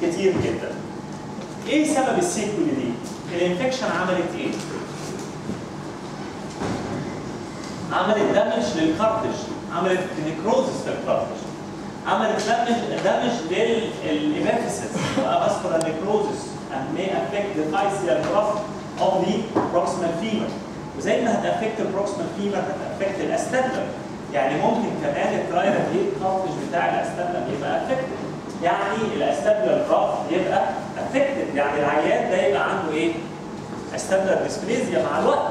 كتير جدا ايه سبب السيكول دي؟ الانفكشن عملت ايه؟ عملت دامج للكارتج عملت نيكروزس للكارتج عملت دامج دامج للابيفيسس وافاسكولار نيكروزس and may affect the facial growth of the proximal femur وزي ما هتافكت البروكسيمال فيمر هتافكت الاستابلم يعني ممكن كمان الترايرال هيد كارتج بتاع الاستابلم يبقى افكتد يعني الاستابلر جراف يبقى افكتد يعني العيان ده يبقى عنده ايه؟ استابلر ديسبليزيا مع الوقت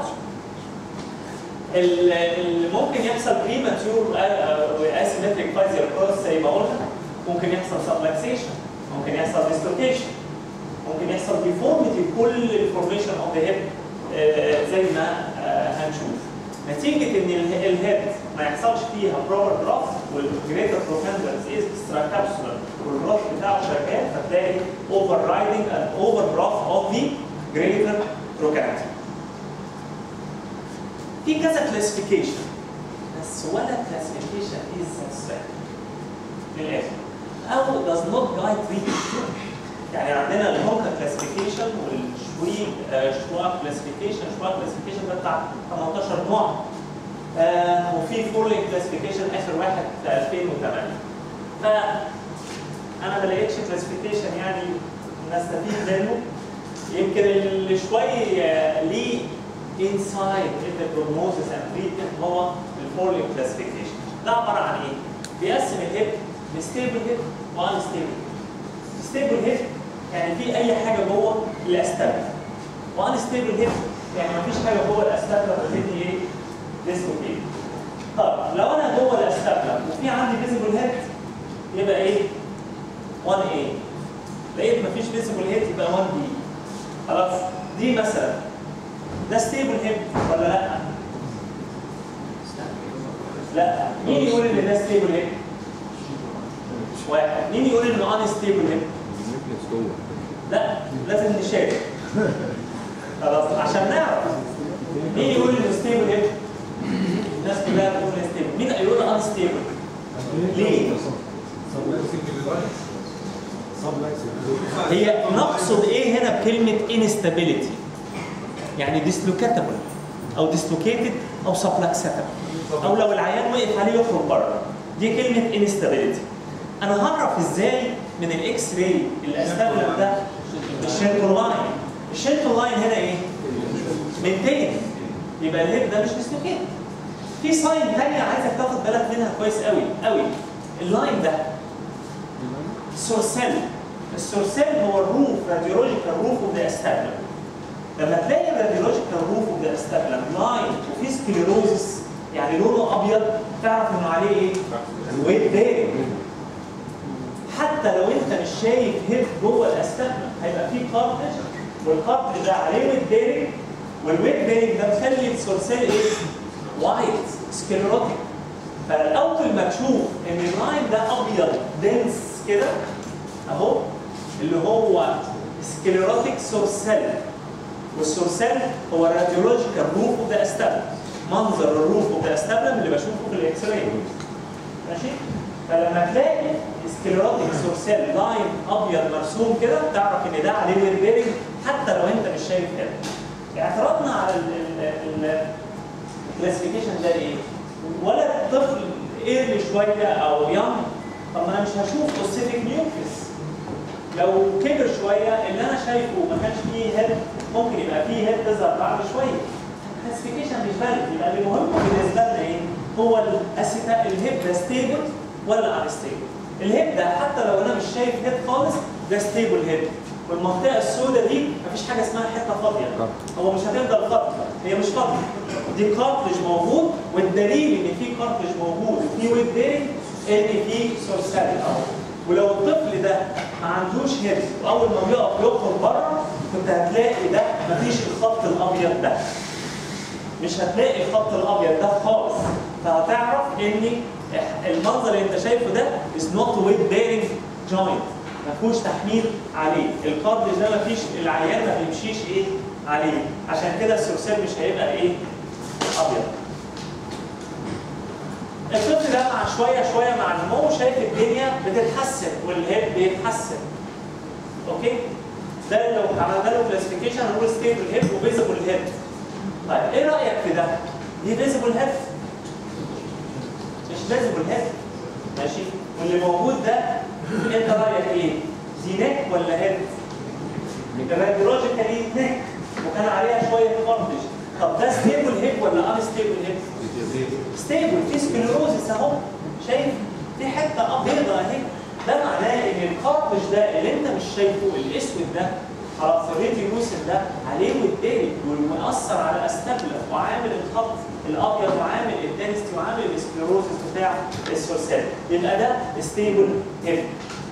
اللي ممكن يحصل بريماتيور اسيمتريك فايزيال كروس زي ما قلنا ممكن يحصل سبلكسيشن ممكن يحصل ديستوكيشن ممكن يحصل ديفورميتي كل الفورميشن اوف ذا هيب زي ما آه، هنشوف نتيجه ان ال- الهيد ما يحصلش فيها بروبر جراف والجريتر بروفندرز از اكسترا كابسولار والجراف بتاعه شغال فتلاقي اوفر رايدنج اند اوفر جراف اوف ذا جريتر بروكانتي في كذا كلاسيفيكيشن بس ولا كلاسيفيكيشن از ساتسفاكتوري للاخر او does not guide treatment يعني عندنا الهوكا كلاسيفيكيشن والشويب شواب كلاسيفيكيشن شواب كلاسيفيكيشن ده بتاع 18 نوع آه وفي فورلينج كلاسيفيكيشن اخر واحد في 2008 ف انا ما لقيتش كلاسيفيكيشن يعني نستفيد منه يمكن اللي شويه ليه انسايد ان ذا بروجنوزس اند تريتمنت هو الفورلينج كلاسيفيكيشن ده عباره عن ايه؟ بيقسم الهيب لستيبل هيب وان ستيبل ستيبل هيب يعني في اي حاجه جوه الاستابل وان ستيبل هيب يعني مفيش حاجه جوه الاستابل بتدي ايه؟ ديسلوكيت طب لو انا جوه الاستابل وفي عندي فيزيبل هيد يبقى ايه؟ 1 a لقيت مفيش فيزيبل هيد يبقى 1 b خلاص دي مثلا ده ستيبل هيب ولا لا؟ لا مين يقول ان ده ستيبل هيب؟ واحد مين يقول انه ان ستيبل هيب؟ النيوكليس جوه لا لازم نشارك خلاص عشان نعرف مين يقول انه ستيبل هيب؟ الناس كلها بتقول انه ستيبل مين يقول ان ستيبل؟ ليه؟ هي نقصد ايه هنا بكلمه انستابيليتي يعني ديسلوكاتبل او ديسلوكيتد او سبلكساتبل او لو العيان وقف عليه يخرج بره دي كلمه انستابيليتي انا هعرف ازاي من الاكس راي الاستابلم ده الشيلتون لاين الشيلتون لاين هنا ايه؟ 200 يبقى الهيب ده مش ديسلوكيتد في ساين ثانيه عايزك تاخد بالك منها كويس قوي قوي اللاين ده سورسيل السورسيل هو الروف راديولوجيكال روف اوف ذا استابلم لما تلاقي الراديولوجيكال روف اوف ذا استابلم لاين وفي سكليروزس يعني لونه ابيض تعرف انه عليه ايه؟ ويت بارد حتى لو انت مش شايف هيد جوه الاستابلم هيبقى في كارتج والكارتج ده عليه ويت بارد والويت بارد ده مخلي السورسيل ايه؟ وايت سكليروتيك فالاول ما تشوف ان اللاين ده ابيض دنس كده اهو اللي هو سكليروتيك سورسيل والسورسيل هو الراديولوجيكال روف اوف ذا استابلم منظر الروف اوف ذا استابلم اللي بشوفه في الاكس راي ماشي فلما تلاقي سكليروتيك سورسيل لاين ابيض مرسوم كده تعرف ان ده عليه وير بيرنج حتى لو انت مش شايف كده اعتراضنا على الكلاسيفيكيشن ده ايه؟ ولد طفل ايرلي شويه او يونج طب ما انا مش هشوف اوسيفيك نيوكليس لو كبر شويه اللي انا شايفه ما كانش فيه هيد ممكن يبقى فيه هيد تظهر بعد شويه الكلاسيفيكيشن مش فارق يبقى اللي مهم بالنسبه لنا ايه؟ هو الاسيتا الهيب ده ستيبل ولا ان ستيبل؟ الهيب ده حتى لو انا مش شايف هيد خالص ده ستيبل هيب والمنطقه السوداء دي مفيش حاجه اسمها حته فاضيه هو مش هتفضل فاضيه هي مش فاضيه دي كارتلج موجود والدليل ان في كارتلج موجود وفي ويب بيرنج ان في سورسال اهو ولو الطفل ده ما عندوش هيد واول ما بيقف يخرج بره كنت هتلاقي ده مفيش الخط الابيض ده مش هتلاقي الخط الابيض ده خالص فهتعرف ان المنظر اللي انت شايفه ده is not weight bearing joint ما فيهوش تحميل عليه الكارد ده ما فيش العيان ما بيمشيش ايه عليه عشان كده السورسال مش هيبقى ايه ابيض الطفل ده مع شويه شويه مع النمو شايف الدنيا بتتحسن والهيب بيتحسن اوكي ده لو عملنا له كلاسيفيكيشن هنقول ستيبل هيد وفيزبل هيد طيب ايه رايك في ده؟ دي فيزبل هيد مش فيزبل هيد ماشي واللي موجود ده انت رايك ايه؟ دي نيك ولا هيد؟ الراديولوجيكالي نيك وكان عليها شويه كارتج طب ده ستيبل هيد ولا ان ستيبل هيد؟ ستيبل في سكليروزس اهو شايف في حته بيضاء اهي ده معناه ان الكارتج ده اللي انت مش شايفه الاسود ده خلاص الريتينوسين ده عليه والتاني ومأثر على الاستابلا وعامل الخط الابيض وعامل الدنستي وعامل السكليروزس بتاع السوسيل يبقى ده ستيبل هيد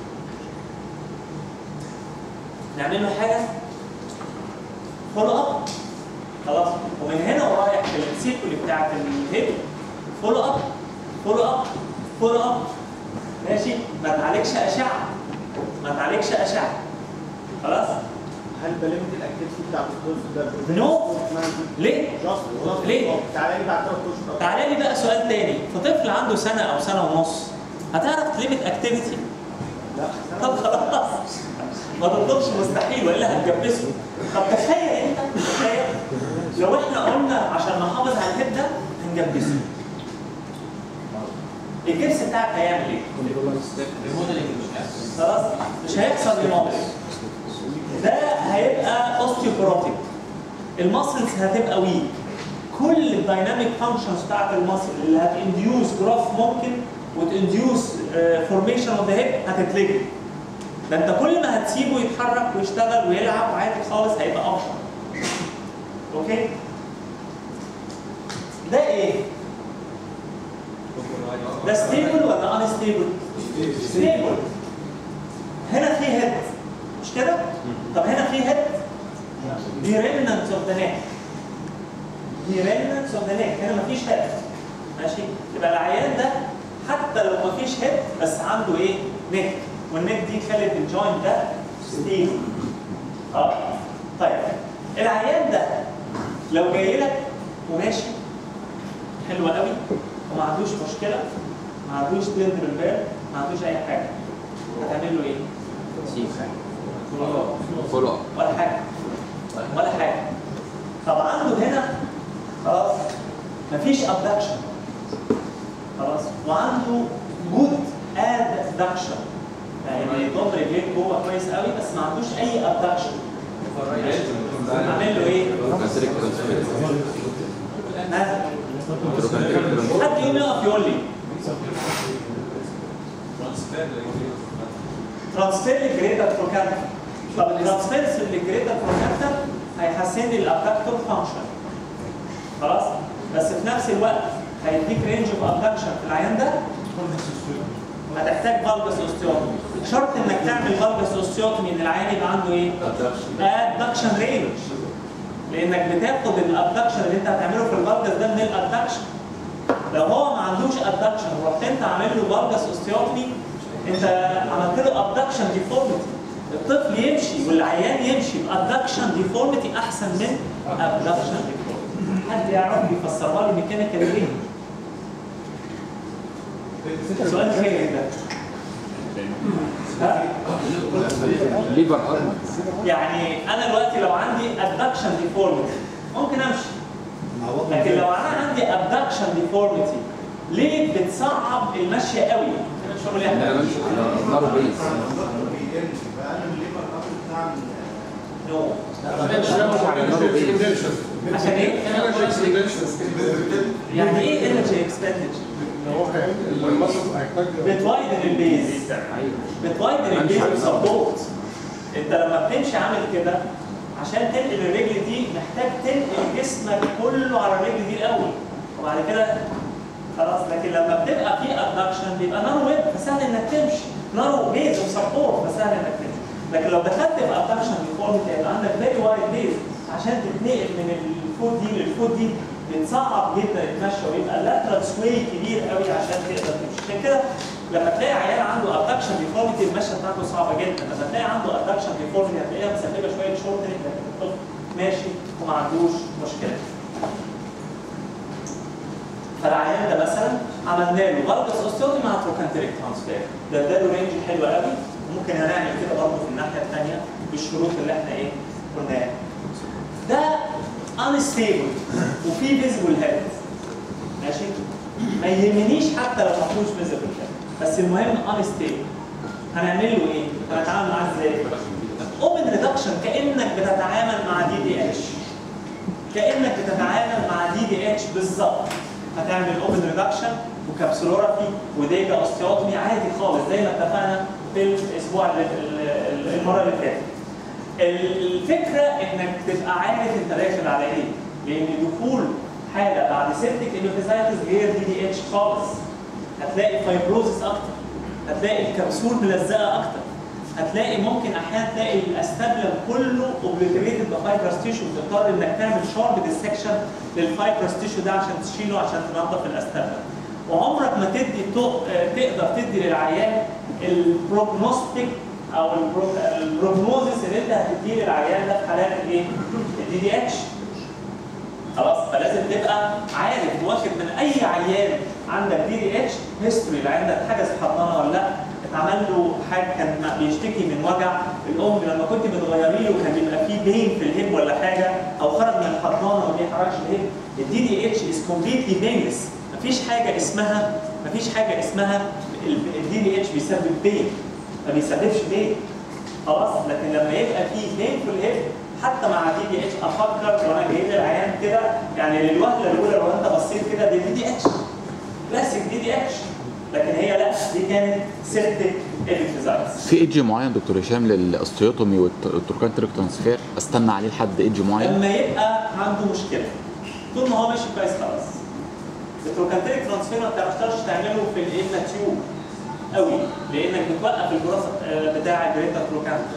نعمل له حاجه فولو اب خلاص ومن هنا ورايح في السيكول بتاعت الهيد فولو اب فولو اب فولو اب ماشي ما تعالجش اشعه ما تعالجش اشعه خلاص هل بلمت الاكتيفيتي بتاعت الطفل ده نو ليه؟ جاست ليه؟ تعالى لي بعد ثلاث اشهر تعالى لي بقى سؤال تاني في طفل عنده سنه او سنه ونص هتعرف تليمت اكتيفيتي لا طب خلاص ما تطلبش مستحيل والا هتجبسه طب تخيل انت تخيل لو احنا قلنا عشان نحافظ على الهيد ده هنجبسه الجبس بتاعك هيعمل ايه؟ خلاص مش هيحصل ريموديل ده هيبقى اوستيوبروتيك المسلز هتبقى ويك كل الدايناميك فانكشنز بتاعت المسل اللي هتنديوس جراف ممكن وتنديوس فورميشن اوف ذا هيب هتتلغي ده انت كل ما هتسيبه يتحرك ويشتغل ويلعب عادي خالص هيبقى افضل اوكي ده ايه؟ ده ستيبل ولا ان ستيبل؟ ستيبل هنا في هيد مش كده؟ طب هنا في هيد دي remnants اوف ذا neck دي remnants اوف ذا neck هنا مفيش هيد ماشي؟ يبقى العيان ده حتى لو مفيش هيد بس عنده ايه؟ نيك والنيك دي خلت الجوينت ده ستيبل اه طيب العيان ده لو جاي لك وماشي حلو قوي وما عندوش مشكله ما عندوش تندر البال ما عندوش اي حاجه هتعمل له ايه؟ فولو اب ولا حاجه ولا حاجه طب عنده هنا خلاص مفيش ابدكشن خلاص وعنده جود ادكشن يعني يضم رجليه جوه كويس قوي بس ما عندوش اي ابدكشن اعمل له ايه؟ كانتريك ترانسفير ها؟ كانتريك ترانسفير حد يقوم يقف يقول لي ترانسفير للجريتر بروكانتا طب الترانسفير للجريتر بروكانتا هيحسن لي الابدكتور فانكشن خلاص بس في نفس الوقت هيديك رينج اوف ابدكشن في العيان ده هتحتاج فالجس اوستيوتومي شرط انك تعمل فالجس اوستيوتومي ان العيان يبقى عنده ايه؟ ادكشن رينج لانك بتاخد الابدكشن اللي انت هتعمله في الفالجس ده من الادكشن لو هو ما عندوش ادكشن ورحت انت عامل له فالجس اوستيوتومي انت عملت له ابدكشن ديفورميتي الطفل يمشي والعيان يمشي بادكشن ديفورميتي احسن من ابدكشن ديفورميتي حد يعرف يفسرها لي ميكانيكال ليه؟ سؤال خير ده ها؟ ليفر ارمر يعني انا دلوقتي لو عندي ادكشن ديفورميتي ممكن امشي لكن لو انا عندي ابدكشن ديفورميتي ليه بتصعب المشي قوي؟ انا مش هقول انا يعني بمشي على نار بيز نو على نار بيز عشان ايه؟ يعني ايه انرجي اكسبندتشر؟ بتوايدن البيز بتوايدن البيز بسبورت انت لما بتمشي عامل كده عشان تنقل الرجل دي محتاج تنقل جسمك كله على الرجل دي الاول وبعد كده خلاص لكن لما بتبقى في ادكشن بيبقى نارو ويب فسهل انك تمشي نارو بيز وسبورت فسهل انك تمشي لكن لو دخلت في ادكشن ديفورميتي هيبقى عندك فيري وايد بيز عشان تتنقل من الفوت دي للفوت دي بتصعب جدا المشي ويبقى اللاترال سوي كبير قوي عشان تقدر تمشي عشان كده لما تلاقي عيال عنده ادكشن ديفورميتي المشي بتاعته صعبه جدا لما تلاقي عنده ادكشن ديفورميتي هتلاقيها مسببه شويه شورت لكن الطفل ماشي وما عندوش مشكله فالعيان ده مثلا عملنا له فالجس اوستيوتي مع تروكانتريك ترانسفير ده اداله رينج حلو قوي وممكن هنعمل كده برضه في الناحيه الثانيه الشروط اللي احنا ايه قلناها ده unstable وفي visible head ماشي ما يهمنيش حتى لو ما فيهوش visible head بس المهم unstable هنعمل له ايه؟ هنتعامل معاه ازاي؟ اوبن ريدكشن كانك بتتعامل مع دي دي اتش كانك بتتعامل مع دي دي اتش بالظبط هتعمل اوبن ريدكشن وكابسولورافي وديجا اوستيوتومي عادي خالص زي ما اتفقنا في الاسبوع اللي ال- المره اللي فاتت الفكره انك تبقى عارف انت داخل على ايه لان دخول حاله بعد سيبتك انفيزايتس غير دي دي اتش خالص هتلاقي فايبروزس اكتر هتلاقي الكبسول ملزقه اكتر هتلاقي ممكن احيانا تلاقي الاستابلم كله اوبليتريتد بفايبرس تيشو بتضطر انك تعمل شارب ديسكشن للفايبرس تيشو ده عشان تشيله عشان تنظف الاستابلم وعمرك ما تدي تو- آه، تقدر تدي للعيان البروجنوستيك او البرو- البروجنوزس اللي انت هتديه للعيان ده في حالات الايه؟ الدي دي اتش خلاص فلازم تبقى عارف واخد من اي عيان عندك دي دي اتش هيستوري العيان ده اتحجز في حضانه ولا لا اتعمل له حاجه كان بيشتكي من وجع الام لما كنت بتغيري له كان بيبقى فيه بين في الهيب ولا حاجه او خرج من الحضانه وما بيحركش الهيب الدي دي اتش از كومبليتلي بينلس مفيش حاجه اسمها مفيش حاجه اسمها الدي دي اتش بيسبب بين ما بيسببش بين خلاص لكن لما يبقى فيه بين في الهيب حتى مع دي دي اتش افكر وانا جاي للعيان كده يعني للوهله الاولى لو انت بصيت كده دي دي اتش كلاسيك دي دي اتش لكن هي لا دي كانت سيرتك ابيفيزايتس في ايدج معين دكتور هشام للاستيوتومي والتروكانتريك ترانسفير استنى عليه لحد ايدج معين لما يبقى عنده مشكله طول ما هو ماشي كويس خلاص التروكانتريك ترانسفير ما بتقدرش تعمله في الاماتيور قوي لانك بتوقف الجراثه آه، بتاع الجريتا تروكانتر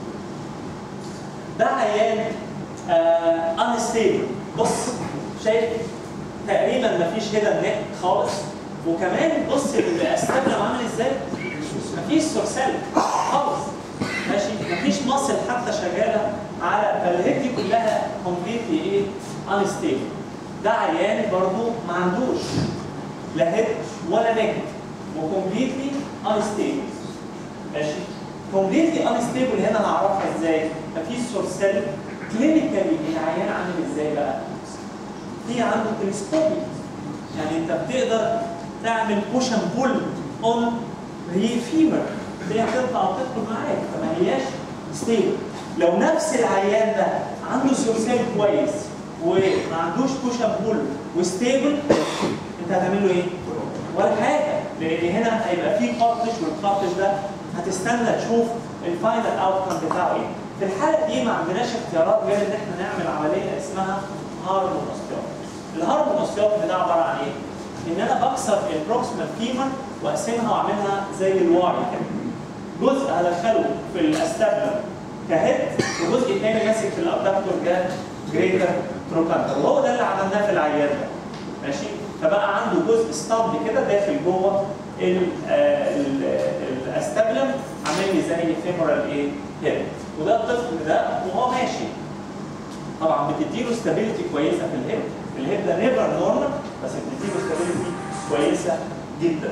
ده عيان انستيبل بص شايف تقريبا ما فيش هيدا نت خالص وكمان بص الاستبلم عامل ازاي ما فيش سورسال خالص ماشي ما فيش مصل حتى شغاله على فالهيد دي كلها كومبليتلي ايه انستيبل ده عيان برضو ما عندوش لا هيد ولا نيك وكومبليتلي انستيبل ماشي كومبليتلي انستيبل هنا نعرفها ازاي؟ مفيش سورسال كلينيكالي العيان عامل ازاي بقى؟ في عنده تلسكوبي يعني انت بتقدر تعمل بوش اند بول اون فيمر هي تطلع وتدخل معاك فما هياش ستيبل لو نفس العيان ده عنده سورسال كويس وما عندوش بوش اند بول وستيبل انت هتعمل له ايه؟ ولا حاجه لان هنا هيبقى في كارتج والكارتج ده هتستنى تشوف الفاينل اوت بتاعه ايه. في الحاله دي ما عندناش اختيارات غير ان احنا نعمل عمليه اسمها هارمون اوستيوم. الهارمون اوستيوم ده عباره عن ايه؟ ان انا بكسر البروكسيمال فيمر واقسمها واعملها زي الواعي كده. جزء هدخله في الاستابلم كهيد وجزء تاني ماسك في الابدكتور ده جريتر تروكانتر وهو ده اللي عملناه في العيان ده. ماشي؟ فبقى عنده جزء ستامب كده داخل جوه ال- آه، ال- الاستابلم عامل لي زي فيمورال ايه؟ هيد وده الطفل ده وهو ماشي طبعا بتديله ستابيليتي كويسه في الهيد الهيد ده نيفر نورمال بس بتديله ستابيليتي كويسه جدا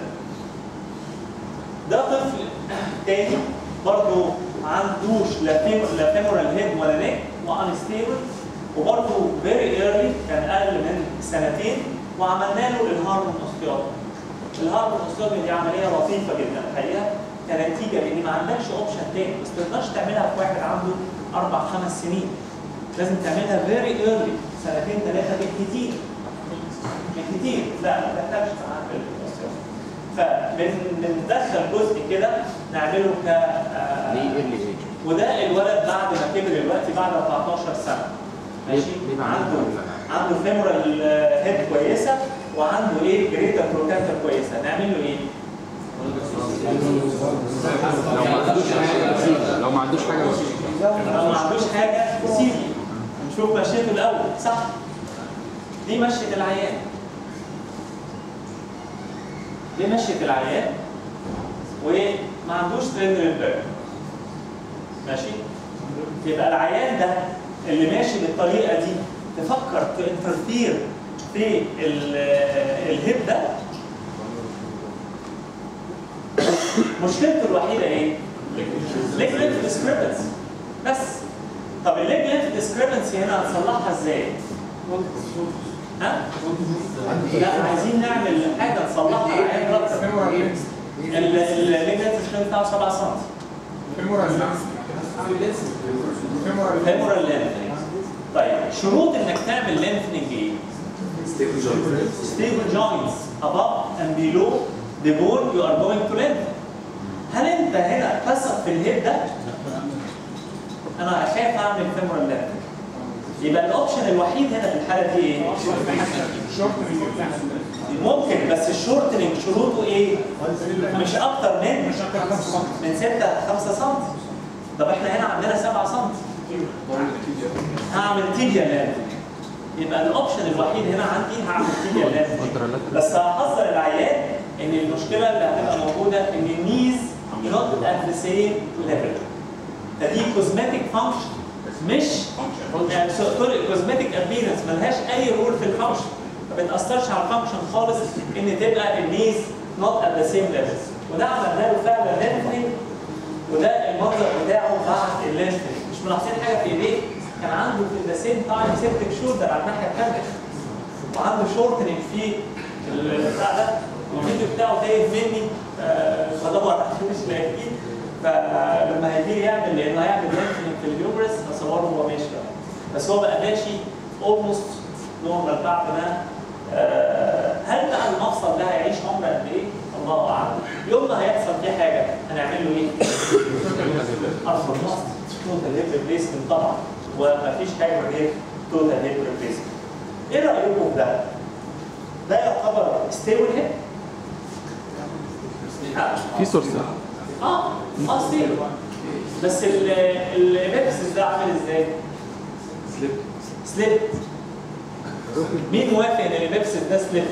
ده طفل تاني برضه ما عندوش لا فيم- لا فيمورال هيد ولا نيك وانستيبل وبرضه فيري ايرلي كان اقل من سنتين وعملنا له الهارمون اوستيوم الهارمون اوستيوم دي عمليه لطيفه جدا الحقيقه كنتيجه لان ما عندكش اوبشن تاني بس ما تقدرش تعملها في واحد عنده اربع خمس سنين لازم تعملها فيري ايرلي سنتين ثلاثه بالكتير بالكتير لا ما تحتاجش معاك الاوستيوم فبندخل جزء كده نعمله ك آه، ليه ايرلي ايج وده الولد بعد ما كبر دلوقتي بعد 14 سنه ماشي ليه بقى عنده عنده- عنده فيمورال هيد كويسه وعنده ايه جريتر بروكانتر كويسه نعمل له ايه؟ لو ما عندوش حاجه بسيطه لو ما عندوش حاجه بسيطه لو ما عندوش حاجه سيبي نشوف مشيته الاول صح؟ دي مشية العيان دي مشية العيان وما عندوش تريندرنبرج ماشي؟ يبقى العيان ده اللي ماشي بالطريقه دي تفكر تنترفير في ال- الهيب ده مشكلته الوحيده ايه؟ ليجمنت ديسكريبنسي بس طب الليج لينث ديسكريبنسي هنا هنصلحها ازاي؟ ها؟ لا عايزين نعمل حاجه نصلحها عين رأس الليج لينث ديسكريبنسي بتاعه 7 سم فيمورال لينثنينج طيب شروط انك تعمل لينثنينج ايه؟ stable joints above and below the bone you are going to lengthen. هل انت هنا تثق في الهيد ده؟ انا خايف اعمل femoral lengthening. يبقى الاوبشن الوحيد هنا في الحاله دي ايه؟ ممكن بس الشورتنج شروطه ايه؟ مش اكتر من من 6 5 سم. طب احنا هنا عندنا 7 سم. هعمل تيبيا لانثنينج. يبقى الاوبشن الوحيد هنا عندي هعمل تيبيا لانثنينج. بس هحذر العيان ان المشكله اللي هتبقى موجوده ان النيز not at the same level. فدي كوزماتيك فانكشن مش يعني سوري كوزماتيك ابيرنس ملهاش اي رول في الفانكشن ما بتاثرش على الفانكشن خالص ان تبقى النيز not at the same level وده عملنا له فعلا لينثنينج وده المنظر بتاعه بعد اللينثنينج مش ملاحظين حاجه في ايديه كان عنده في ذا سيم تايم سيبتك شولدر على الناحيه الثانيه وعنده شورتنج في البتاع ده والفيديو بتاعه تايه مني آه، بدور عليه مش لاقيه فلما هيجي لي يعمل لانه هيعمل لينثنينج في اليوبرس هصوره وهو ماشي بقى. بس هو بقى ماشي اولموست نورمال بعد ما آه، هل بقى المفصل ده هيعيش عمر قد ايه؟ الله اعلم. يوم ما هيحصل فيه حاجه هنعمل له ايه؟ ارفض مصر توتال هيب ريبليسمنت طبعا ومفيش حاجه غير توتال هيب ريبليسمنت. ايه رايكم في ده؟ ده يعتبر ستيبل هيب؟ في سورس اه اه ستيبل بس الابيبسس ده عامل ازاي؟ سليب مين موافق ان الابيبسس ده سليب؟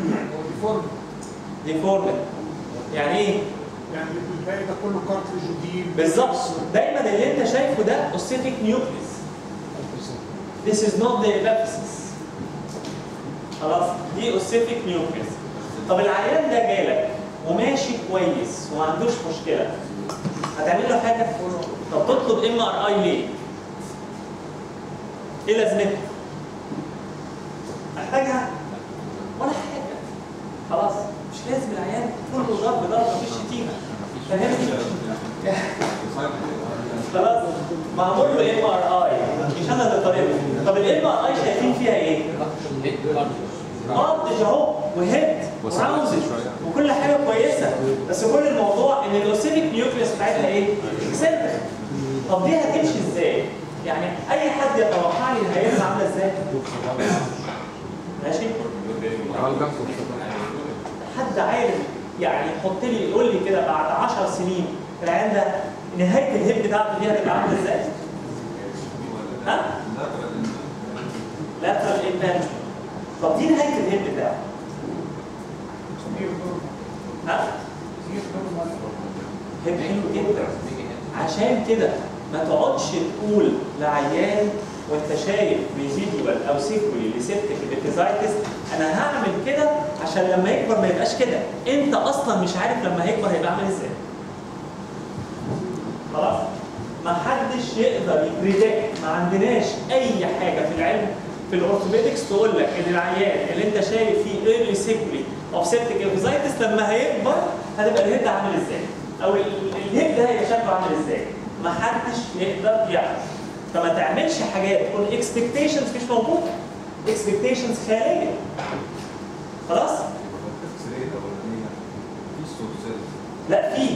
ديفورمد يعني ايه؟ يعني الباقي ده كله كارتريج ودي بالظبط دايما اللي انت شايفه ده اوستيتيك نيوكليس This is not the epiphysis خلاص دي اوستيتيك نيوكليس طب العيان ده جالك وماشي كويس وما عندوش مشكله هتعمل له حاجه؟ طب تطلب ام ار اي ليه؟ ايه لازمتها؟ محتاجها؟ ولا حاجه خلاص مش لازم العيان كله ضرب ضرب مفيش شتيمه فاهمني؟ خلاص معمول له ام ار اي مش انا اللي طالبه طب الام ار اي شايفين فيها ايه؟ بلج اهو وهيد وراوندد وكل حاجه كويسه بس كل الموضوع ان الاوسيليك نيوكليس بتاعتها ايه؟ اكسنتريك طب دي هتمشي ازاي؟ يعني اي حد يتوقع لي الهيئه عامله ازاي؟ ماشي؟ حد عارف يعني يحط لي يقول لي كده بعد 10 سنين العيان ده نهايه الهيب بتاعته دي هتبقى عامله ازاي؟ ها؟ لاترال امبانجمنت طب دي نهايه الهيب بتاعه ها؟ هيب حلو جدا عشان كده ما تقعدش تقول لعيان وانت شايف فيجوال او سيكولي لسيبتك ابيتيزايتس انا هعمل كده عشان لما يكبر ما يبقاش كده انت اصلا مش عارف لما هيكبر هيبقى عامل ازاي خلاص ما حدش يقدر يبريدكت ما عندناش اي حاجه في العلم في الاورثوبيدكس تقول لك ان العيان اللي انت شايف فيه ايرلي سيكولي او سيبتك ابيتيزايتس لما هيكبر هتبقى الهيد عامل ازاي او ال- الهيد ده هيبقى شكله عامل ازاي ما حدش يقدر يعرف فما تعملش حاجات تكون اكسبكتيشنز مش موجوده اكسبكتيشنز خياليه خلاص لا في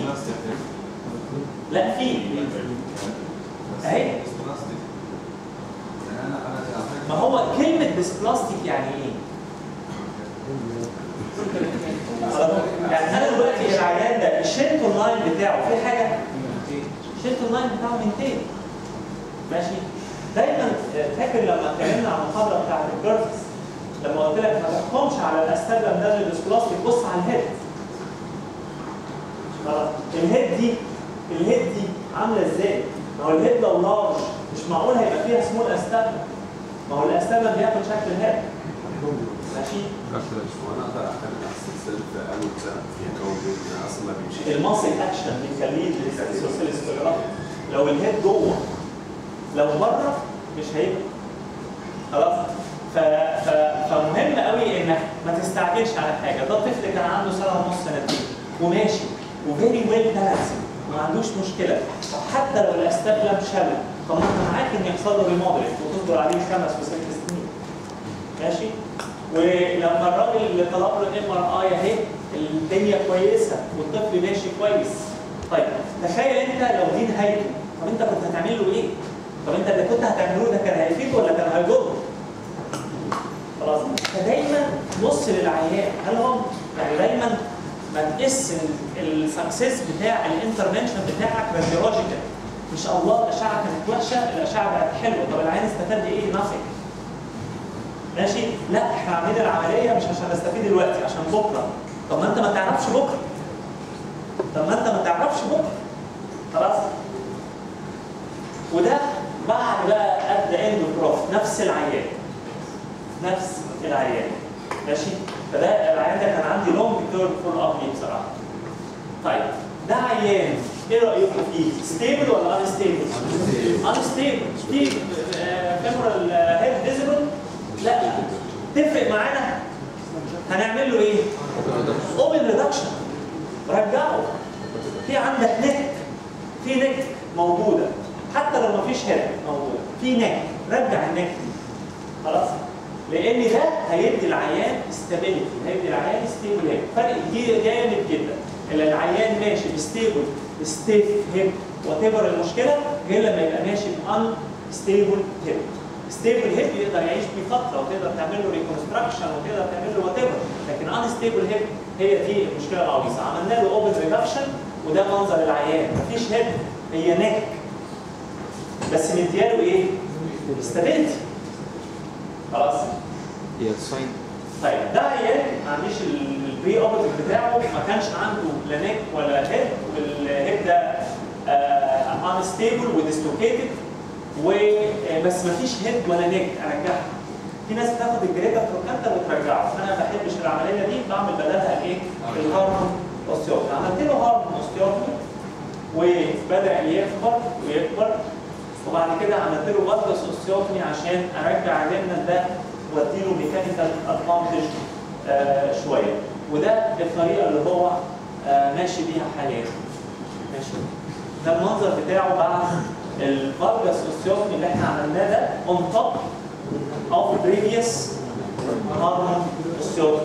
لا في اهي ما هو كلمه ديسبلاستيك يعني ايه خلاص؟ يعني انا دلوقتي العيان ده الشيلتون لاين بتاعه في حاجه الشيلتون لاين بتاعه 200 ماشي دايما فاكر لما اتكلمنا عن المحاضره بتاعت الجرفس لما قلت لك ما تحكمش على الاستابلم ده الديسبلاستيك بص على الهيد خلاص الهيد دي الهيد دي عامله ازاي؟ ما هو الهيد لو لارج مش معقول هيبقى فيها سمول استابلم ما هو الاستابلم بياخد شكل الهيد ماشي وانا اقدر اعتمد على السلسله في اول سنه فيها كون بين اصلا ما بيمشيش الماسل اكشن بيخليه السوسيال سكليراتيك لو الهيد جوه لو بره مش هيبقى خلاص ف... ف... فمهم قوي انك ما تستعجلش على حاجه ده الطفل كان عنده سنه ونص سنتين وماشي وفيري ويل بالانس ما عندوش مشكله حتى لو الاستبلم شل طب ما انت معاك ان يحصل له ريموديلنج وتصبر عليه خمس وست سنين ماشي ولما الراجل اللي طلب له الام ار اي اهي الدنيا كويسه والطفل ماشي كويس طيب تخيل انت لو دي نهايته طب انت كنت هتعمل له ايه؟ طب انت اللي كنت هتعمله ده كان هيفيده ولا كان هيضره؟ خلاص فدايما بص للعيان هل هو يعني دايما ما تقيس السكسس بتاع الانترفنشن بتاعك راديولوجيكال مش الله الاشعه كانت وحشه الاشعه بقت حلوه طب العيان استفاد ايه؟ nothing ماشي؟ لا احنا عاملين العمليه مش عشان نستفيد دلوقتي عشان بكره طب ما انت ما تعرفش بكره طب ما انت ما تعرفش بكره خلاص وده بعد بقى قد اند بروف نفس العيان نفس العيان ماشي فده العيان ده كان عندي لونج تيرم فول اب ليه بصراحه طيب ده عيان ايه رايكم فيه؟ ستيبل ولا ان ستيبل؟ ان ستيبل في فيمورال هيد فيزيبل؟ لا تفرق معانا هنعمل له ايه؟ اوبن ريدكشن رجعه في عندك نك في نك موجوده حتى لو ما فيش هيد موجوده في نك رجع النك دي خلاص لان ده هيدي العيان استابيليتي هيدي العيان ستيبل هيب فرق كبير جامد جدا اللي العيان ماشي بستيبل ستيف هيب وات ايفر المشكله غير لما يبقى ماشي بان ستيبل هيب ستيبل هيب يقدر يعيش بيه فتره وتقدر تعمل له ريكونستراكشن وتقدر تعمل له وات ايفر لكن ان ستيبل هيب هي دي المشكله العويصه عملنا له اوبن ريدكشن وده منظر العيان مفيش هيد هي نك بس مدياله ايه؟ استابيليتي خلاص هي الساين طيب ده عيان ما عنديش البري اوبريتيف بتاعه ما كانش عنده لا نيك ولا هيد والهيد ده ان ستيبل وديسلوكيتد وبس ما فيش هيد ولا نيك ارجعها في ناس بتاخد الجريدا تروكانتا وترجعه انا ما بحبش العمليه دي بعمل بدلها الايه؟ الهارمون اوستيوتومي عملت له هارمون اوستيوتومي وبدا يكبر ويكبر وبعد كده عملت له بطلس اوستيوتومي عشان ارجع الريمنت ده واديله ميكانيكال ادفانتج آه شويه وده الطريقه اللي هو آه ماشي بيها حاليا ماشي ده المنظر بتاعه بعد الفالجاس اوستيوتومي اللي احنا عملناه ده اون توب اوف بريفيوس هارمون اوستيوتومي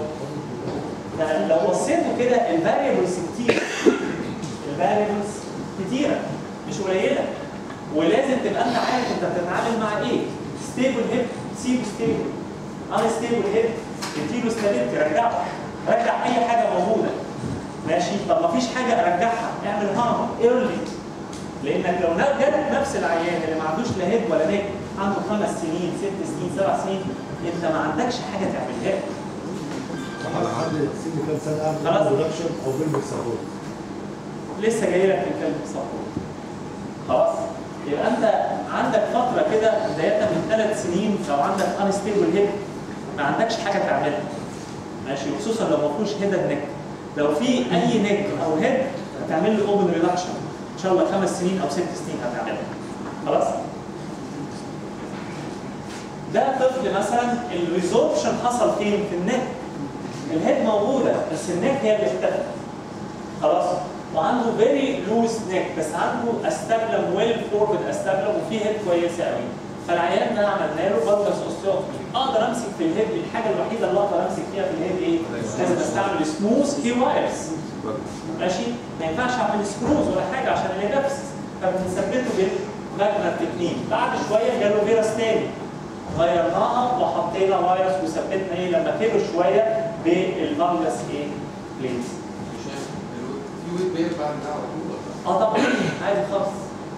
لو بصيتوا كده الفاريبلز كتير الفاريبلز كتيره مش قليله ولازم تبقى انت عارف انت بتتعامل مع ايه ستيبل هيب سيبه ستيبل ان ستيبل هيب اديله ستابيلتي رجعه رجع اي حاجه موجوده ماشي طب ما فيش حاجه ارجعها اعمل هارم ايرلي لانك لو جالك نفس العيان اللي ما عندوش لا هيد ولا نيك عنده خمس سنين ست سنين سبع سنين انت ما عندكش حاجه تعملها له حد سن كام سنه خلاص. قبل برودكشن او بيلبس سبورت لسه جاي لك الكلب سبورت خلاص يبقى انت عندك فتره كده بدايه من ثلاث سنين لو عندك انستيبل هيد ما عندكش حاجه تعملها ماشي وخصوصا لو ما فيهوش هيد نيك لو في اي نيك او هيد هتعمل له اوبن ريدكشن ان شاء الله خمس سنين او ست سنين هتعملها خلاص ده طفل مثلا الريزوربشن حصل فين في النك الهيد موجوده بس النك هي اللي اختفت خلاص وعنده فيري لوز نيك بس عنده استبلم ويل فورد استبلم وفيه هيد كويسه قوي فالعيان ده عملنا له بلغس اوستيوتومي اقدر امسك في الهيد الحاجه الوحيده اللي اقدر امسك فيها في الهيد ايه؟ لازم استعمل سموث كي وايرز ماشي ما ينفعش اعمل سكروز ولا حاجه عشان الهيدفس فبنثبته بالماجنت تكنيك بعد شويه جاله فيروس تاني غيرناها وحطينا فيروس وثبتنا ايه لما كبر شويه بالفانجس ايه؟ بليز في ويت بير بعد ده على طول ولا؟ اه طبعا عادي خالص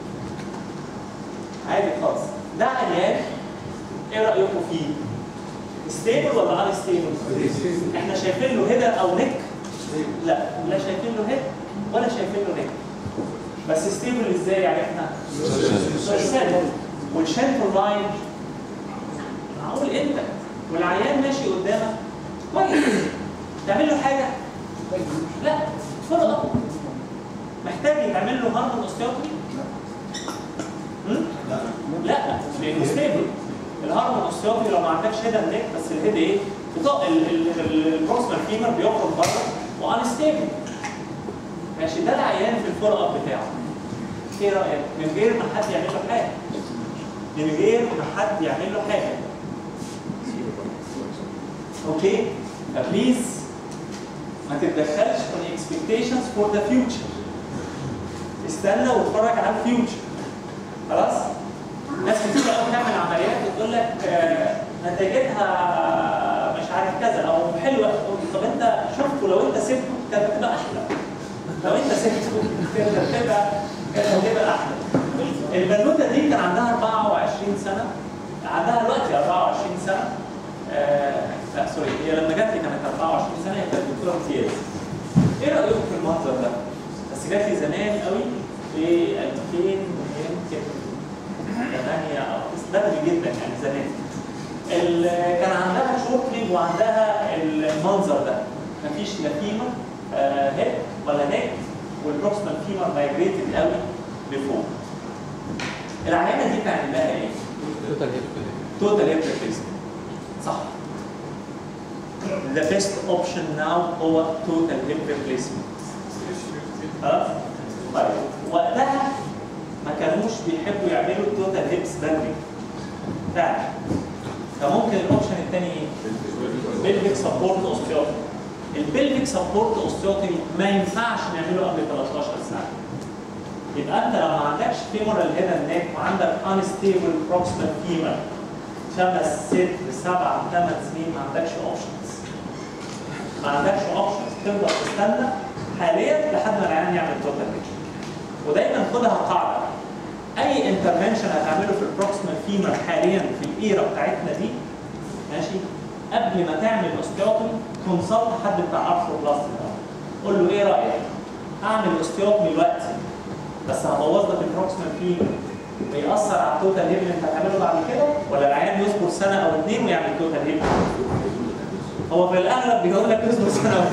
عادي خالص ده عيان ايه رايكم فيه؟ ستيبل ولا ان ستيبل؟ احنا شايفين له هيدا او نيك؟ لا لا شايفين له هيد ولا شايفين له نيك بس ستيبل ازاي يعني احنا؟ سيرسل والشانتر لاين معقول انت والعيان ماشي قدامك كويس تعمل له حاجه؟ لا فولو اب محتاج يتعمل له هارمون اوستيوتومي؟ لا لانه ستيبل الهارمون اوستيوبي لو ما عندكش هيد اند نيك بس الهيد ايه؟ بتق- ال- ال- ال- البروكسيمال فيمر بيخرج بره وان ستيبل ماشي ده العيان في الفولو اب بتاعه ايه رايك؟ من غير ما حد يعمل له حاجه من غير ما حد يعمل له حاجه اوكي فبليز ما تتدخلش في الاكسبكتيشنز فور ذا فيوتشر استنى واتفرج على الفيوتشر خلاص ناس كتير قوي بتعمل عمليات وتقول لك آه، نتيجتها مش عارف كذا او حلوه طب انت شفته لو انت سبته كانت هتبقى احلى لو انت سبته كانت هتبقى كانت هتبقى احلى البنوته دي كان عندها 24 سنه عندها دلوقتي 24 سنه آه لا سوري هي لما جات لي كانت 24 سنه هي كانت دكتوره امتياز ايه رايكم في المنظر ده؟ بس جات لي زمان قوي في 2000 يمكن 8 او بدري جدا يعني زمان ال- كان عندها شورتنج وعندها المنظر ده مفيش لا فيمر آه هيد ولا نيك والبروكسيمال فيمر مايجريتد قوي لفوق العينه دي كان عندها ايه؟ توتال هيب ريبليسمنت صح The best option now هو total hip replacement خلاص؟ طيب وقتها ما كانوش بيحبوا يعملوا التوتال هيبس بدري فعلا فممكن الاوبشن الثاني ايه؟ بيلفيك سبورت اوستيوتي البيلفيك سبورت اوستيوتي ما ينفعش نعمله قبل 13 سنه يبقى انت لو ما عندكش فيمورال هيد اند نيك وعندك انستيبل بروكسيمال فيمر خمس ست سبع ثمان سنين ما عندكش اوبشنز ما عندكش اوبشنز تقدر تستنى حاليا لحد ما العيان يعمل توتال هيد ودايما خدها قاعده اي انترفنشن هتعمله في البروكسيمال فيمر حاليا في الايرا بتاعتنا دي ماشي قبل ما تعمل اوستيوتومي كونسلت حد بتاع ارثروبلاست قول له ايه رايك؟ اعمل اوستيوتومي دلوقتي بس هبوظ لك البروكسيمال فيمر ويأثر على التوتال هيب اللي انت هتعمله بعد كده ولا العيان يصبر سنه او اثنين ويعمل توتال هيب؟ هو في الاغلب بيقول لك اصبر سنه او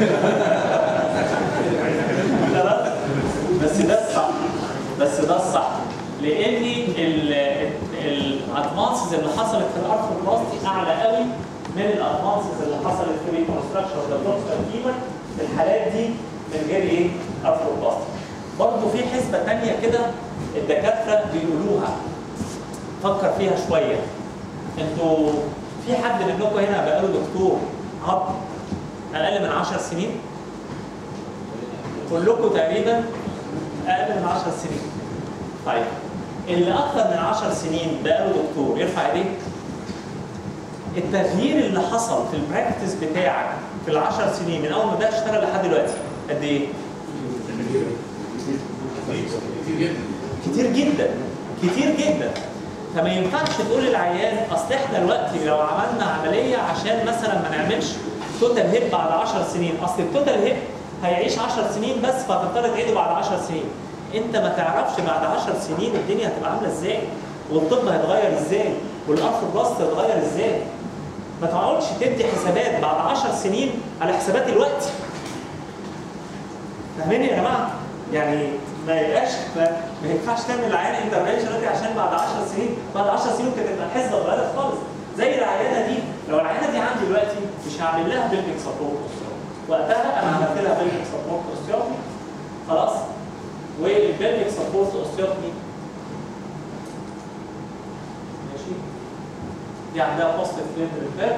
خلاص بس ده الصح بس ده الصح لان الادفانسز اللي حصلت في الارثروبلاستي اعلى قوي من الادفانسز اللي حصلت في الريكونستراكشن اوف ذا بروكسيمال فيمر في الحالات دي من غير ايه؟ ارثروبلاستي برضه في حسبه ثانيه كده الدكاتره بيقولوها فكر فيها شويه انتوا في حد منكم هنا بقاله دكتور عظم اقل من 10 سنين كلكم تقريبا اقل من 10 سنين طيب اللي اكثر من 10 سنين بقاله دكتور يرفع ايديه التغيير اللي حصل في البراكتس بتاعك في ال 10 سنين من اول ما بدات تشتغل لحد دلوقتي قد ايه؟ كتير جدا كتير جدا فما ينفعش تقول للعيان اصل احنا دلوقتي لو عملنا عمليه عشان مثلا ما نعملش توتال هيب بعد 10 سنين اصل التوتال هيب هيعيش 10 سنين بس فهتضطر تعيده بعد 10 سنين انت ما تعرفش بعد 10 سنين الدنيا هتبقى عامله ازاي والطب هيتغير ازاي والارثروبلاست هيتغير ازاي ما تقعدش تدي حسابات بعد 10 سنين على حسابات الوقت فاهمين يا جماعه؟ يعني ما يبقاش ما, ما ينفعش تعمل العيان انترفنشن دلوقتي عشان بعد 10 سنين بعد 10 سنين كانت تبقى الحسبه اتغيرت خالص زي العيانه دي لو العيانه دي عندي دلوقتي مش هعمل لها بيلدنج سبورت وقتها انا عملت لها بيلدنج سبورت اوستيوبي خلاص والبيلدنج سبورت اوستيوبي ماشي دي عندها بوست فليم ريبير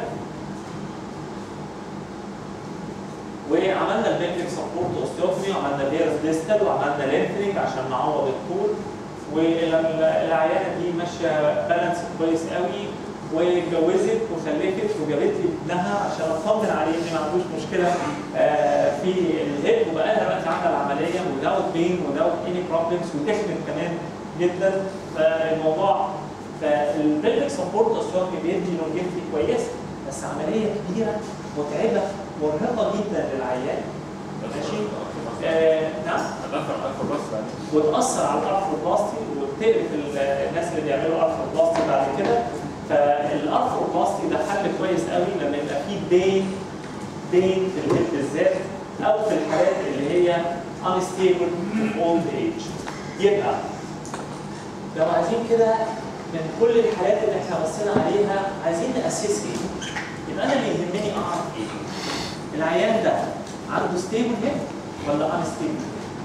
وعملنا البيلدنج سبورت اوستيوبي وعملنا بيرس ديستال وعملنا لينثنينج عشان نعوض الطول والعيانه دي ماشيه بالانس كويس قوي واتجوزت وخلفت وجابت لي ابنها عشان اطمن عليه ان ما عندوش مشكله آه، في الهيب وبقى لها دلوقتي عامله العمليه وداوت بين وداوت اني بروبلمز وتكنيك كمان جدا فالموضوع فالبيلفيك سبورت اوستيوبي بيدي لونجيفتي كويس بس عمليه كبيره متعبه مرهقه جدا للعيان ماشي آه نعم وتاثر على الارثروبلاستي وبتقرف ال- الناس اللي بيعملوا ارثروبلاستي بعد كده فالارثروبلاستي ده حل كويس قوي لما يبقى فيه بين بين في الهيب بالذات او في الحالات اللي هي unstable old age يبقى لو عايزين كده من كل الحالات اللي احنا بصينا عليها عايزين ناسس ايه؟ يبقى انا اللي يهمني اعرف ايه؟ العيان ده عنده ستيبل هيب ولا ان ستيبل؟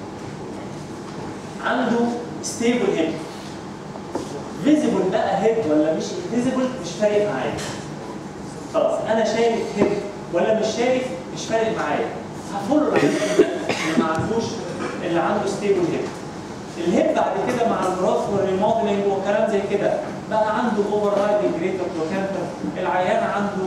عنده ستيبل هيب فيزيبل بقى هيب ولا مش فيزيبل مش فارق معايا خلاص انا شايف هيب ولا مش شايف مش فارق معايا هفولو العيان ده اللي ما عندوش اللي عنده ستيبل هيب الهيب بعد كده مع الجراف والريموديلنج وكلام زي كده بقى عنده اوفر رايدنج جريت بروكانتر العيان عنده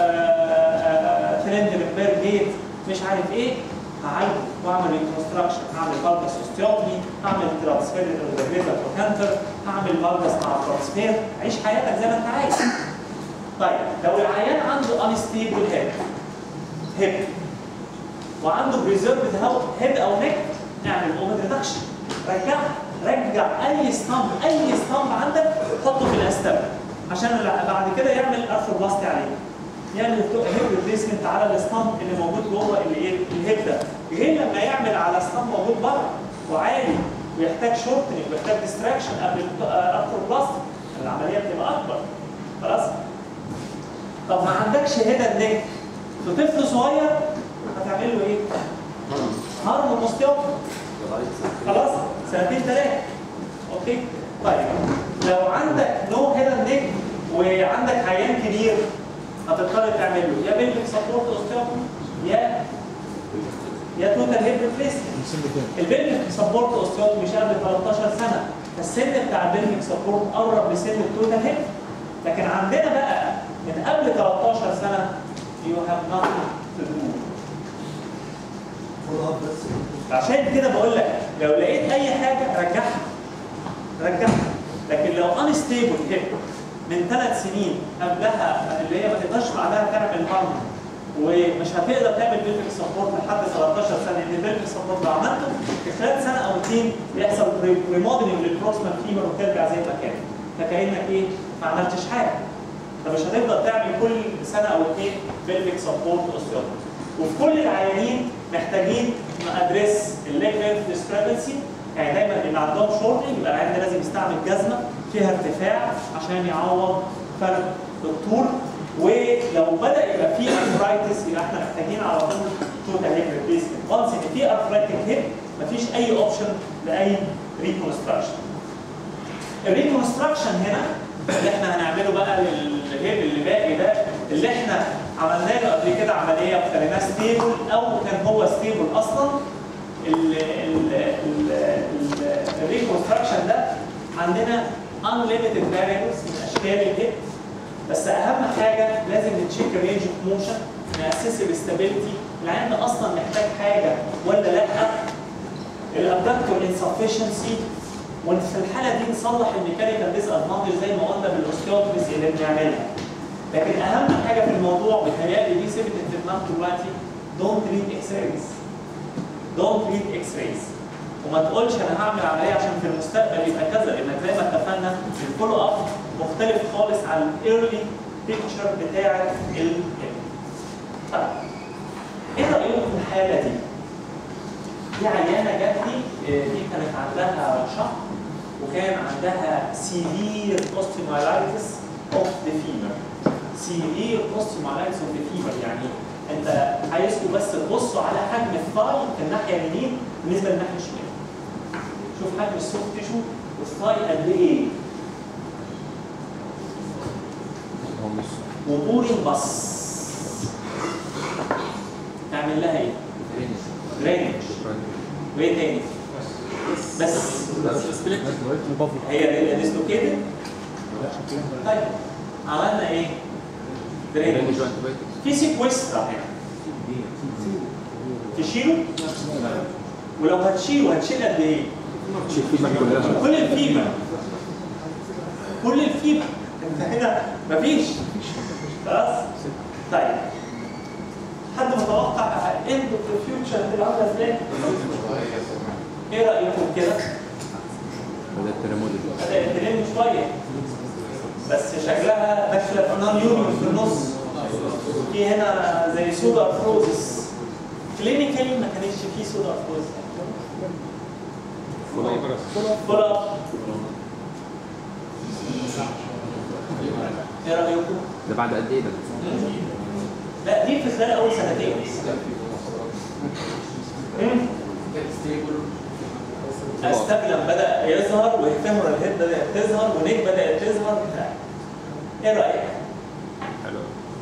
ترند ريبير جيت مش عارف ايه هعالجه واعمل ريكونستراكشن هعمل فالجس اوستيوتمي هعمل ترانسفير للجريت بروكانتر هعمل فالجس مع ترانسفير عيش حياتك زي ما انت عايز طيب لو العيان عنده انستيبل هيب هيب وعنده بريزيرف هيد او نيك اعمل اوفر ريدكشن رجع رجع اي ستامب اي ستامب عندك حطه في الاستاب عشان الع- بعد كده يعمل ارثروبلاستي عليه يعمل هيب ريبليسمنت على الستامب اللي موجود جوه الايه الهيب ده غير لما يعمل على ستامب موجود بره وعالي ويحتاج شورتنج ويحتاج ديستراكشن قبل الارثروبلاستي العمليه بتبقى اكبر خلاص طب ما عندكش هيدا نيك في طفل صغير هتعمل له ايه؟ هرم مستوى لغايه سنتين. خلاص سنتين ثلاثه اوكي طيب لو عندك نو هيدا نيك وعندك عيان كبير هتضطر تعمل له يا بيلفيك سبورت اوستيوم يا يا توتال هيب ريبليسمنت البيلفيك سبورت اوستيوم مش قبل 13 سنه السن بتاع البيلفيك سبورت قرب لسن التوتال هيب لكن عندنا بقى من قبل 13 سنه يو هاف nothing to do فول اب بس عشان كده بقول لك لو لقيت اي حاجه رجعها رجعها لكن لو انستيبل هيب من ثلاث سنين قبلها اللي هي ما تقدرش بعدها تعمل هارم ومش هتقدر تعمل بيلفيك سبورت لحد 13 سنه لان البيلفيك سبورت لو عملته في خلال سنه او اثنين بيحصل ريموديلنج للبروكسيمال فيمر وترجع زي ما كان فكانك ايه ما عملتش حاجه فمش هتفضل تعمل كل سنه او اثنين بيلفيك سبورت اوستيوتومي وفي كل العيانين محتاجين نادريس الليج لينث ديسكريبنسي يعني دايما اللي عندهم شورتنج يبقى العيان ده لازم يستعمل جزمه فيها ارتفاع عشان يعوض فرق الطول ولو بدا يبقى فيه ارثرايتس يبقى احنا محتاجين على طول توتال هيب ريبليسمنت وانس ان في ارثرايتك هيب مفيش اي اوبشن لاي ريكونستراكشن الريكونستراكشن هنا اللي احنا هنعمله بقى للهيب اللي باقي ده اللي احنا عملنا له قبل كده عمليه وخليناه ستيبل او كان هو ستيبل اصلا الريكونستراكشن ده عندنا unlimited variables من اشكال الهيب بس اهم حاجه لازم نتشيك الرينج اوف موشن ناسس الاستابيليتي العيان ده اصلا محتاج حاجه ولا لا الابدكتور انسفشنسي وفي الحاله دي نصلح الميكانيكال ديس ادفانتج زي ما قلنا بالاوستيوبريس اللي بنعملها لكن اهم حاجه في الموضوع بتهيألي دي سيبت في دماغك دلوقتي دونت ريد اكس رايز دونت ريد اكس رايز وما تقولش انا هعمل عمليه عشان في المستقبل يبقى كذا لانك زي ما اتفقنا الفولو اب مختلف خالص عن الايرلي بيكتشر بتاعه ال طيب ايه رايكم في الحاله دي؟ دي عيانه جات لي آه، دي كانت عندها شهر وكان عندها سيفير اوستيومايلايتس اوف ذا فيمر سيفير اوستيومايلايتس اوف ذا فيمر يعني انت عايزكم بس تبصوا على حجم الثاي في الناحيه اليمين بالنسبه للناحيه الشمال شوف حجم السوفت تيشو والثاي قد ايه وبورين بس تعمل لها ايه؟ درينج وايه تاني؟ بس هي ديسلوكيتد طيب عملنا ايه؟ درينج في سيكويسترا هنا تشيله ولو هتشيله هتشيل قد ايه؟ كل الفيبر كل الفيبر انت هنا مفيش خلاص طيب حد متوقع اند في الفيوتشر هتبقى عامله ازاي؟ ايه رايكم كده؟ بدات تريموديل بدات تلم شويه بس شكلها داخله في نون يونيون في النص في هنا زي سودا ارثروزس كلينيكالي ما كانش فيه سودا ارثروزس فول اب ايه رايكم؟ ده بعد قد ايه ده؟ لا دي في خلال اول سنتين مم. استبلم بدا يظهر وفيمورال الهيد بدات تظهر ونيك بدات تظهر بتاع ايه رايك؟ حلو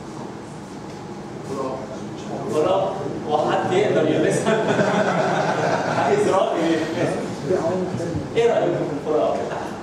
برافو وحد يقدر يلبسها عايز راي يلبسها ايه رايكم في الفراغ بتاعها؟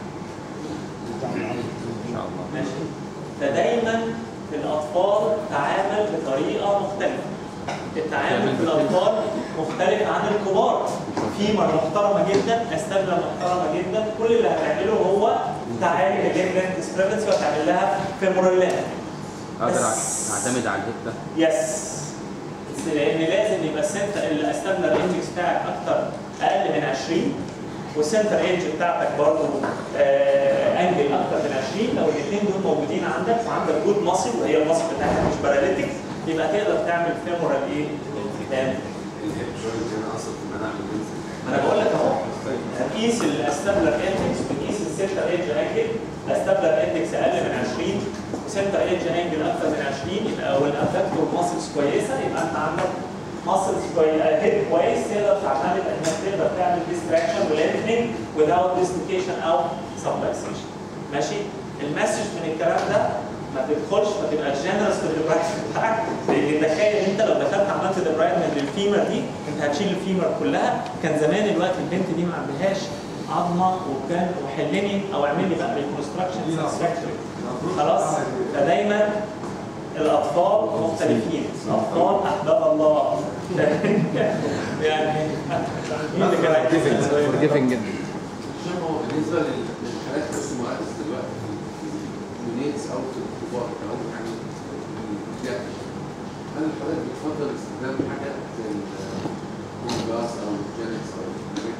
ان شاء الله ماشي فدايما الاطفال تعامل بطريقه مختلفه التعامل في الاطفال مختلف عن الكبار فيمر محترمه جدا استبله محترمه جدا كل اللي هتعمله هو تعالج الليمبلنت ديسكريبنسي وتعمل لها فيمورالات اقدر بس. اعتمد على الهيد ده يس بس لان لازم يبقى السنتر الاستابلر اندكس بتاعك اكتر اقل من 20 والسنتر ايدج بتاعتك برضه آه انجل اكتر من 20 لو الاثنين دول موجودين عندك وعندك جود ماسل وهي الماسل بتاعتك مش باراليتيك يبقى تقدر تعمل فيمورال ايه؟ آه، الهيب جوينت هنا اصلا في المناعه بالنسبه ما انا بقول لك اهو قيس الاستابلر اندكس وقيس السنتر ايدج انجل الاستابلر اندكس اقل من 20 وسنتر ايدج انجل اكتر من 20 يبقى والابدكتور ماسلز كويسه يبقى انت عندك ماسلز كويس هيد كويس تقدر تعتمد انك تقدر تعمل ديستراكشن ولينثنج without dislocation او subluxation ماشي المسج من الكلام ده ما تدخلش ما تبقاش جنرس في الديبرايشن بتاعك لان تخيل انت لو دخلت عملت ديبرايشن للفيمر دي انت هتشيل الفيمر كلها كان زمان الوقت البنت دي ما عندهاش عظمه وكان وحلني او اعمل لي بقى ريكونستراكشن ساتسفاكتوري خلاص فدايما الاطفال مختلفين الاطفال احباب الله يعني مين اللي كان عايز يسأل سؤال؟ فورجيفنج جدا عشان هو بالنسبه لل- للحالات بس مؤسس دلوقتي في اليونيتس او في الكبار او يعني الجهل هل الحالات بتفضل استخدام حاجات زي الجاس او الجينكس او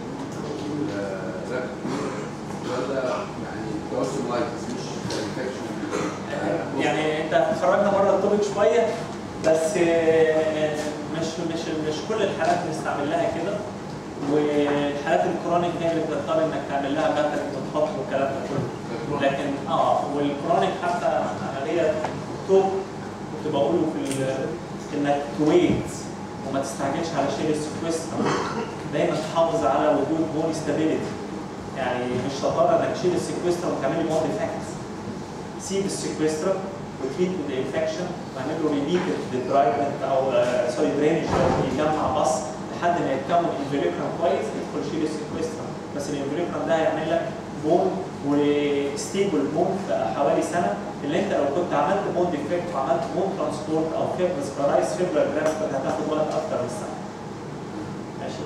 الراب ولا يعني توسم لايتس مش انفكشن يعني انت خرجنا بره التوبيك شويه بس آه، مش مش مش كل الحالات بنستعمل لها كده والحالات الكرونيك هي اللي بتضطر انك تعمل لها باترن وتحط والكلام ده كله لكن اه والكرونيك حتى انا ليا توب كنت بقوله في ال- انك تويت وما تستعجلش على شيل السكويستر دايما تحافظ على وجود بون ستابيليتي يعني مش شطاره انك تشيل السكويستر وتعمل لي بون ديفكت سيب السكويسترا وتريت الانفكشن واعمل له ريبيتد ديبرايفمنت او سوري درينج يجمع بص لحد ما يتكون انفيريكرام كويس يدخل شيل السكويسترا بس الانفيريكرام ده هيعمل لك بون وستيبل بون في حوالي سنه اللي انت لو كنت عملت بون ديفكت وعملت بون ترانسبورت او فيبرس كرايس فيبرال جرافت كانت هتاخد وقت اكتر من سنه. ماشي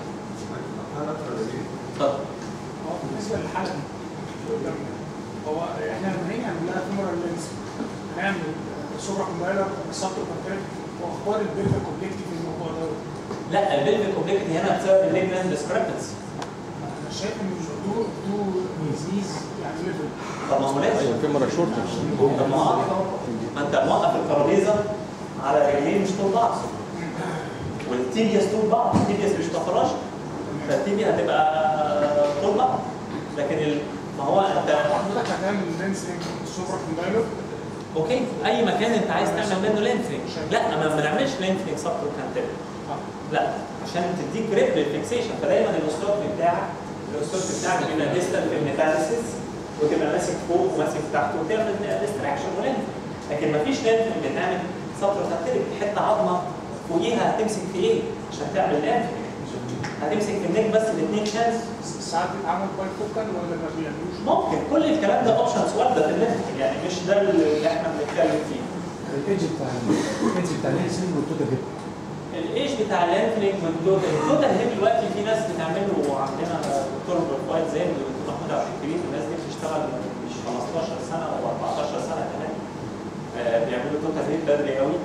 اتفضل هو بالنسبه للحاله دي هو احنا لما نيجي نعمل لها فيمورال لينس هنعمل سوبرا كومبايلر سبتو كونتاكت واخبار البيلفا كومبلكتي في الموضوع ده لا البيلفيك اوبليكتي هنا بسبب الليجلاند ديسكريبنسي انا شايف ان مش دو دو ديزيز يعني ليفل طب ما هو لازم ايوه في مره شورتج طب ما هو ما انت موقف الترابيزه على رجلين مش طول بعض والتيبياس طول بعض التيبياس مش تفراش فالتيبيا هتبقى طول بعض لكن ال... ما هو انت حضرتك هتعمل لينسنج سوبرا كومبايلر اوكي في اي مكان انت عايز تعمل منه لينثنج لا ما بنعملش لينثنج سبتر كانتل لا عشان تديك جريب للفيكسيشن فدايما الاستروك بتاعك الاستروك بتاعك بيبقى ديستال في الميتاليسيس وتبقى ماسك فوق وماسك تحت وتعمل ديستراكشن ولينث لكن ما فيش لينثنج بتعمل سبتر كانتل حته عظمه فوقيها هتمسك في ايه عشان تعمل لينثنج هتمسك في النيك بس الاثنين شانس ساعات بيتعمل باي فوكال ولا ما بيعملوش ممكن كل الكلام ده اوبشنز وارده في اللينثنج يعني مش ده اللي احنا بنتكلم فيه الايدج بتاع الايدج بتاع الانسولين والتوتا هيب الايش بتاع اللانفلينج والتوتال التوتال هيب دلوقتي في ناس بتعمله وعندنا دكتور بروفايل زي الدكتور محمود عبد الكريم الناس دي بتشتغل مش 15 سنه او 14 سنه كمان آه، بيعملوا توتال هيب بدري قوي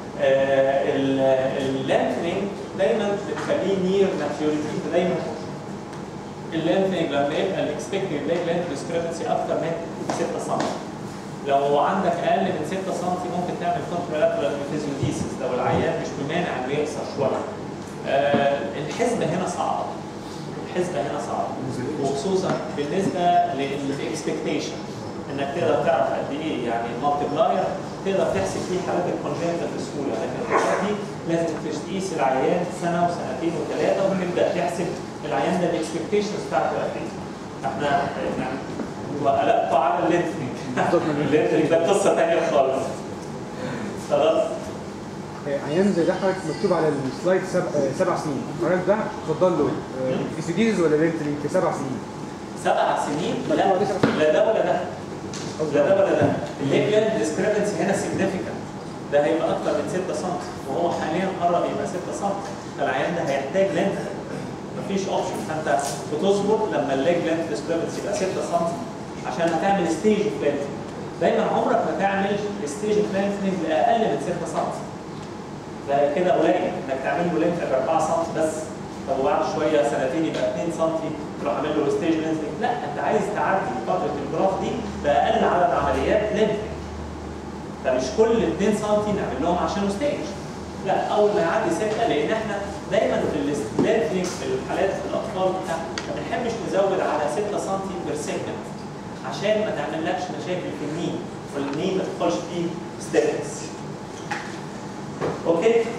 اللانفلينج دايما بتخليه نير ماتيوريتي فدايما اللانفلينج لما يبقى الاكسبكتد لاج لانف ديسكريبنسي اكتر من 6 سم لو عندك اقل من 6 سم ممكن تعمل كونترالاترال فيزيوديسيس لو العيان مش بمانع انه يقصر شويه. آه الحسبه هنا صعبه. الحسبه هنا صعبه وخصوصا بالنسبه للاكسبكتيشن. انك تقدر تعرف قد ايه يعني المالتيبلاير تقدر تحسب فيه حالات الكونجنتال بسهوله لكن الحاجات دي لازم تقيس العيان سنه وسنتين وثلاثه وتبدا تحسب العيان ده الاكسبكتيشنز بتاعته قد ايه. احنا احنا وقلقتوا على اللينتنج اللينتنج ده قصه ثانيه خالص. خلاص؟ عيان زي ده حضرتك مكتوب على السلايد سبع, آه، سبع سنين حضرتك ده تفضل له فيسيديز ولا رينتلي في سبع سنين سبع سنين لا مكتوب عليه سبع سنين. لا ده ولا ده لا ده ولا ده الليبيان ديسكريبنسي هنا سيجنيفيكانت ده هيبقى اكتر من 6 سم وهو حاليا قرب يبقى 6 سم فالعيان ده هيحتاج لينث مفيش اوبشن فانت بتصبر لما الليج لينث ديسكريبنسي يبقى 6 سم عشان هتعمل ستيج اوف لينث دايما عمرك ما تعمل ستيج اوف لينث لاقل من 6 سم ده كده قليل انك تعمل له لينث 4 سم بس طب وبعد شويه سنتين يبقى 2 سم تروح عامل له ستيج لينث لا انت عايز تعدي فتره الجراف دي باقل عدد عمليات لينث فمش كل 2 سم نعمل لهم عشان ستيج لا اول ما يعدي سته لان احنا دايما في اللينثنج في الحالات في الاطفال بتاع ما بنحبش نزود على 6 سم بير سكند عشان ما تعملكش مشاكل في النين والنين ما تدخلش فيه ستيفنس اوكي